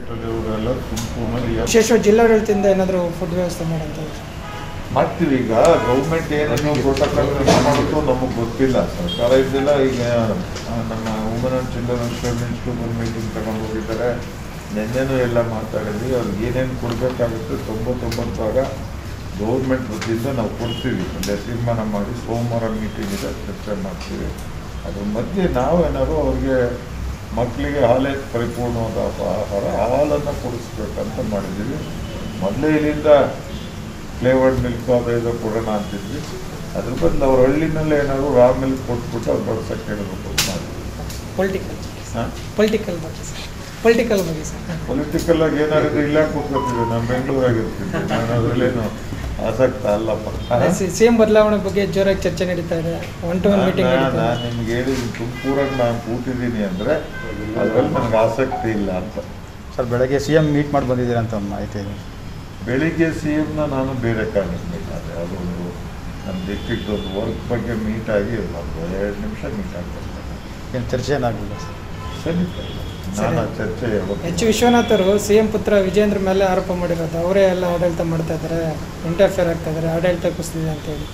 sector ಇವರೆಲ್ಲ ತುಮಕೂರಿನಲ್ಲಿ ವಿಶೇಷವಾಗಿ ಜಿಲ್ಲಾಡಳಿತದಿಂದ ಏನಾದರೂ ಫುಡ್ ವ್ಯವಸ್ಥೆ ಮಾಡೋಂಥ ಮಾಡ್ತೀವಿ ಈಗ ಗೌರ್ಮೆಂಟ್ ಏನೇನೋ ಪ್ರೋಟೋಕಾಲ್ ಮಾಡುತ್ತೋ ನಮಗೆ ಗೊತ್ತಿಲ್ಲ ಸರ್ಕಾರ ಇದೆಲ್ಲ ಈಗ ಆ, ನಮ್ಮ woman and children minister meeting ತಗೊಂಡು ಹೋಗಿದ್ದಾರೆ ನಿನ್ನೆನೂ ಎಲ್ಲ ಮಾತಾಡಿದ್ವಿ ಅವ್ರಿಗೆ ಏನೇನು ಕೊಡಬೇಕಾಗುತ್ತೆ ತೊಂಬತ್ತೊಂಬತ್ತು ಭಾಗ ಗೌರ್ಮೆಂಟ್ ವತಿಯಿಂದ ನಾವು ಕೊಡ್ತೀವಿ ಅಲ್ಲೇ ತೀರ್ಮಾನ ಮಾಡಿ ಸೋಮವಾರ ಮೀಟಿಂಗ್ ಇದೆ ಚರ್ಚೆ ಮಾಡ್ತೀವಿ ಅದ್ರ ಮಧ್ಯೆ ನಾವು ಏನಾದ್ರು ಅವ್ರಿಗೆ ಮಕ್ಕಳಿಗೆ ಹಾಲೇ ಪರಿಪೂರ್ಣವಾದ ಆಹಾರ ಹಾಲನ್ನು ಕೊಡಿಸ್ಬೇಕಂತ ಮಾಡಿದ್ದೀವಿ ಮೊದಲೇ ಇಲ್ಲಿಂದ ಫ್ಲೇವರ್ಡ್ ಮಿಲ್ಕ್ ಅದು ಇದು ಕೊಡೋಣ ಅಂತಿದ್ವಿ ಅದ್ರ ಬದಲು ಅವ್ರ ಹಳ್ಳಿನಲ್ಲೇ ಏನಾದ್ರು ರಾ ಮಿಲ್ಕ್ ಕೊಟ್ಬಿಟ್ಟು ಅವ್ರು ಬಡ್ಸಕ್ಕೆ ಹೇಳ್ಬೇಕು ಅಂತ ಮಾಡಿದ್ವಿ ಪೊಲಿಟಿಕಲ್ ಹಾಂ ಪೊಲಿಟಿಕಲ್ ಬಗ್ಗೆ ಸರ್ ಪೊಲಿಟಿಕಲ್ ಬಗ್ಗೆ ಸರ್ ಪೊಲಿಟಿಕಲ್ ಆಗಿ ಏನಾದ್ರು ಇಲ್ಲ ಕೂತ್ಕೊತೀವಿ ನಾನು ಬೆಂಗಳೂರಾಗಿರ್ತೀನಿ ನಾನು ಅದರಲ್ಲೇನು ಆಸಕ್ತ ಅಲ್ಲಪ್ಪ ಸಿ ಎಂ ಬದಲಾವಣೆ ಬಗ್ಗೆ ಜೋರಾಗಿ ಚರ್ಚೆ ನಡೀತಾ ಇದೆ ಒನ್ ಟು ಒನ್ ಮೀಟಿಂಗ್ ನಡೀತಾ ಇದೆ ನಾನು ನಿಮ್ಗೆ ಹೇಳಿದ್ದೀನಿ ತುಮಕೂರಾಗ ನಾನು ಕೂತಿದ್ದೀನಿ ಅಂದರೆ ಅದರಲ್ಲಿ ನನಗೆ ಆಸಕ್ತಿ ಇಲ್ಲ ಅಂತ ಸರ್ ಬೆಳಗ್ಗೆ ಸಿ ಎಂ ಮೀಟ್ ಮಾಡಿ ಬಂದಿದ್ದೀರಾ ಅಂತ ಒಂದು ಮಾಹಿತಿ ಇದೆ ಬೆಳಿಗ್ಗೆ ಸಿ ಎಮ್ನ ನಾನು ಬೇರೆ ಕಾರಣಕ್ಕೆ ಮೀಟ್ ಆದೆ ಅದೊಂದು ನಮ್ಮ ಡಿಸ್ಟ್ರಿಕ್ಟ್ ಒಂದು ವರ್ಕ್ ಬಗ್ಗೆ ಮೀಟ್ ಆಗಿ ಒಂದು ಎರಡು ನಿಮಿಷ ಮೀಟ್ ಆಗ್ಬೇಕು ಏನು ಚರ್ಚೆ ಏನಾಗಲಿಲ್ಲ ಸರ್ ಸರಿ ನಾನು ಆ ಚರ್ಚೆ ಎಚ್ ಯಾವತ್ತು ವಿಶ್ವನಾಥ್ ಅವರು ಸಿ ಎಂ ಪುತ್ರ ವಿಜೇಂದ್ರ ಮೇಲೆ ಆರೋಪ ಮಾಡಿರೋದು ಅವರೇ ಎಲ್ಲ ಆಡಳಿತ ಮಾಡ್ತಾ ಇದ್ದಾರೆ ಇಂಟರ್ಫಿಯರ್ ಆಗ್ತಾ ಇದ್ದಾರೆ ಆಡಳಿತ ಕುಸಿದಿದೆ ಅಂತ ಹೇಳಿ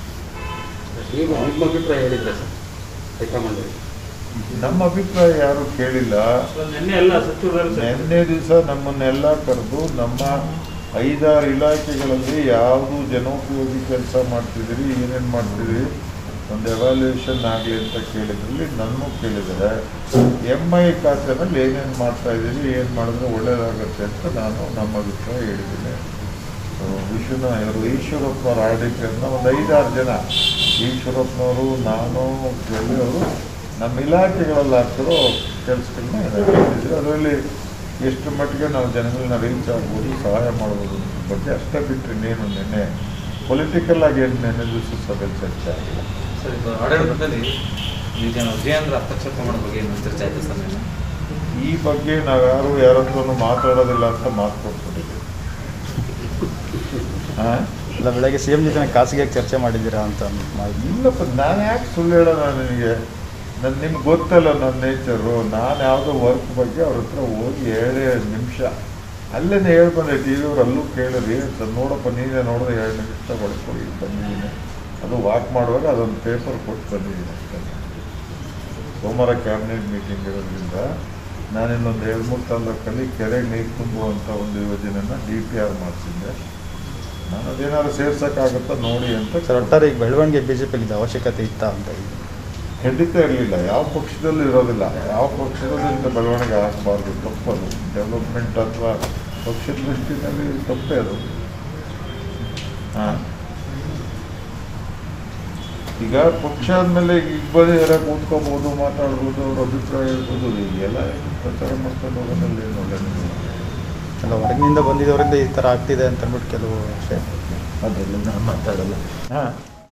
ಈಗ ನಿಮ್ಮ ಅಭಿಪ್ರಾಯ ಹೇಳಿದ್ರೆ ಸರ್ ಹೈಕಮಾಂಡ್ ನಮ್ಮ ಅಭಿಪ್ರಾಯ ಯಾರು ಕೇಳಿಲ್ಲ ನಿನ್ನೆ ಎಲ್ಲ ಸಚಿವರು ನಿನ್ನೆ ದಿವಸ ನಮ್ಮನ್ನೆಲ್ಲ ಕರೆದು ನಮ್ಮ ಐದಾರು ಇಲಾಖೆಗಳಲ್ಲಿ ಯಾವುದು ಜನೋಪಯೋಗಿ ಕೆಲಸ ಮಾಡ್ತಿದ್ದೀರಿ ಏನೇನು ಮಾಡ್ತಿದ್ದೀರಿ ಒಂದು ಎವ್ಯಾಲ್ಯೂಯೇಷನ್ ಆಗಲಿ ಅಂತ ಕೇಳಿದ್ರಲ್ಲಿ ನನ್ನೂ ಕೇಳಿದ್ದಾರೆ ಎಮ್ ಐ ಖಾತೆನಲ್ಲಿ ಏನೇನು ಮಾಡ್ತಾ ಇದ್ದೀರಿ ಏನು ಮಾಡಿದ್ರೆ ಒಳ್ಳೇದಾಗುತ್ತೆ ಅಂತ ನಾನು ನಮ್ಮ ಅಭಿಪ್ರಾಯ ಹೇಳಿದ್ದೀನಿ ಸೊ, ವಿಶ್ವನ ಇವರು ಈಶ್ವರಪ್ಪನವ್ರ ಆಡಿಟರ್ನ ಒಂದು ಐದಾರು ಜನ ಈಶ್ವರಪ್ಪನವರು ನಾನು ಕೆಲವರು ನಮ್ಮ ಇಲಾಖೆಗಳಲ್ಲಿ ಆಗ್ತಿರೋ ಕೆಲಸಗಳನ್ನ ಹೇಳಿದ್ರು ಅದರಲ್ಲಿ ಎಷ್ಟು ಮಟ್ಟಿಗೆ ನಾವು ಜನಗಳನ್ನ ರೀಚ್ ಆಗ್ಬೋದು ಸಹಾಯ ಮಾಡ್ಬೋದು ಅನ್ನೋದ್ರ ಬಗ್ಗೆ ಅಷ್ಟೇ ಬಿಟ್ಟರೆ ಇನ್ನೇನು ನಿನ್ನೆ ಪೊಲಿಟಿಕಲ್ ಆಗಿ ಏನು ನಿನ್ನೆ ದಿವಸ ಸಭೆಯಲ್ಲಿ ಚರ್ಚೆ ಆಗಿಲ್ಲ ಸರ್ ಇದು ಆಡಳಿತದಲ್ಲಿ ಈಗ ನಾವು ವಿಜಯೇಂದ್ರ ಹಸ್ತಕ್ಷೇಪ ಮಾಡೋ ಬಗ್ಗೆ ಏನು ಚರ್ಚೆ ಆಯ್ತು ಸರ್ ನಿನ್ನೆ ಈ ಬಗ್ಗೆ ನಾವ್ಯಾರು ಯಾರತ್ರನೂ ಮಾತಾಡೋದಿಲ್ಲ ಅಂತ ಮಾತು ಕೊಟ್ಬಿಟ್ಟಿದ್ದೀವಿ ಹಾಂ ಇಲ್ಲ ಬೆಳಗ್ಗೆ ಸಿ ಎಂ ಜೊತೆ ಖಾಸಗಿಯಾಗಿ ಚರ್ಚೆ ಮಾಡಿದ್ದೀರಾ ಅಂತ ಒಂದು ಮಾಹಿತಿ ಇಲ್ಲಪ್ಪ ನಾನು ಯಾಕೆ ಸುಳ್ಳು ಹೇಳೋಣ ನನಗೆ ನನ್ನ ನಿಮ್ಗೆ ಗೊತ್ತಲ್ಲ ನನ್ನ ನೇಚರು ನಾನು ಯಾವುದೋ ವರ್ಕ್ ಬಗ್ಗೆ ಅವ್ರ ಹತ್ರ ಹೋಗಿ ಏಳೇ ಎರಡು ನಿಮಿಷ ಅಲ್ಲೇನೆ ಹೇಳಿ ಬಂದೆ ಟಿ ವಿಯವ್ರು ಅಲ್ಲೂ ಕೇಳಿದ್ರಿ ಅಂತ ನೋಡಪ್ಪ ನೀನೇ ನೋಡಿದ್ರೆ ಎರಡು ನಿಮಿಷ ಹೊಡ್ಕೊಡಿ ಬಂದಿದ್ದೀನಿ ಅದು ವಾಕ್ ಮಾಡುವಾಗ ಅದೊಂದು ಪೇಪರ್ ಕೊಟ್ಟು ಬಂದಿದ್ದೀನಿ ಅಷ್ಟೇ ಸೋಮವಾರ ಕ್ಯಾಬಿನೆಟ್ ಮೀಟಿಂಗ್ ಇರೋದ್ರಿಂದ ನಾನಿನ್ನೊಂದು ಎರಡು ಮೂರು ತಾಲೂಕಲ್ಲಿ ಕೆರೆಗೆ ನೀರು ತುಂಬುವಂಥ ಒಂದು ಯೋಜನೆನ ಡಿ ಪಿ ಆರ್ ಮಾಡಿಸಿದ್ದೆ ನಾನು ಅದೇನಾದ್ರು ಸೇರ್ಸೋಕ್ಕಾಗುತ್ತಾ ನೋಡಿ ಅಂತ ಸರ್ ಒಟ್ಟಾರೆ ಈಗ ಬೆಳವಣಿಗೆ ಬಿ ಜೆ ಪಿಗೆ ಅವಶ್ಯಕತೆ ಇತ್ತಾ ಅಂತ ಈಗ ಖಂಡಿತ ಇರಲಿಲ್ಲ ಯಾವ ಪಕ್ಷದಲ್ಲೂ ಇರೋದಿಲ್ಲ ಯಾವ ಪಕ್ಷದಲ್ಲೂ ಇಂಥ ಬೆಳವಣಿಗೆ ಆಗಬಾರ್ದು ತಪ್ಪದು ಡೆವಲಪ್ಮೆಂಟ್ ಅಥವಾ ಪಕ್ಷದ ದೃಷ್ಟಿನಲ್ಲಿ ತಪ್ಪೇ ಅದು ಹಾಂ ಈಗ ಪಕ್ಷ ಆದಮೇಲೆ ಈಗ ಬಂದು ಯಾರ ಕೂತ್ಕೋಬೋದು ಮಾತಾಡ್ಬೋದು ಅವ್ರ ಅಭಿಪ್ರಾಯ ಇರ್ಬೋದು ಈಗೆಲ್ಲ ಪ್ರಚಾರ ಮಾಡ್ಕೊಂಡು ಹೋಗೋದ್ರಲ್ಲಿ ಏನು ಒಳ್ಳೆಯದಿಲ್ಲ ಎಲ್ಲ ಹೊರಗಿನಿಂದ ಬಂದಿದ್ದವರಿಂದ ಈ ಥರ ಆಗ್ತಿದೆ ಅಂತ ಅಂದ್ಬಿಟ್ಟು ಕೆಲವು ವಿಷಯ ಅದೆಲ್ಲ ನಾನು ಮಾತಾಡಲ್ಲ ಹಾಂ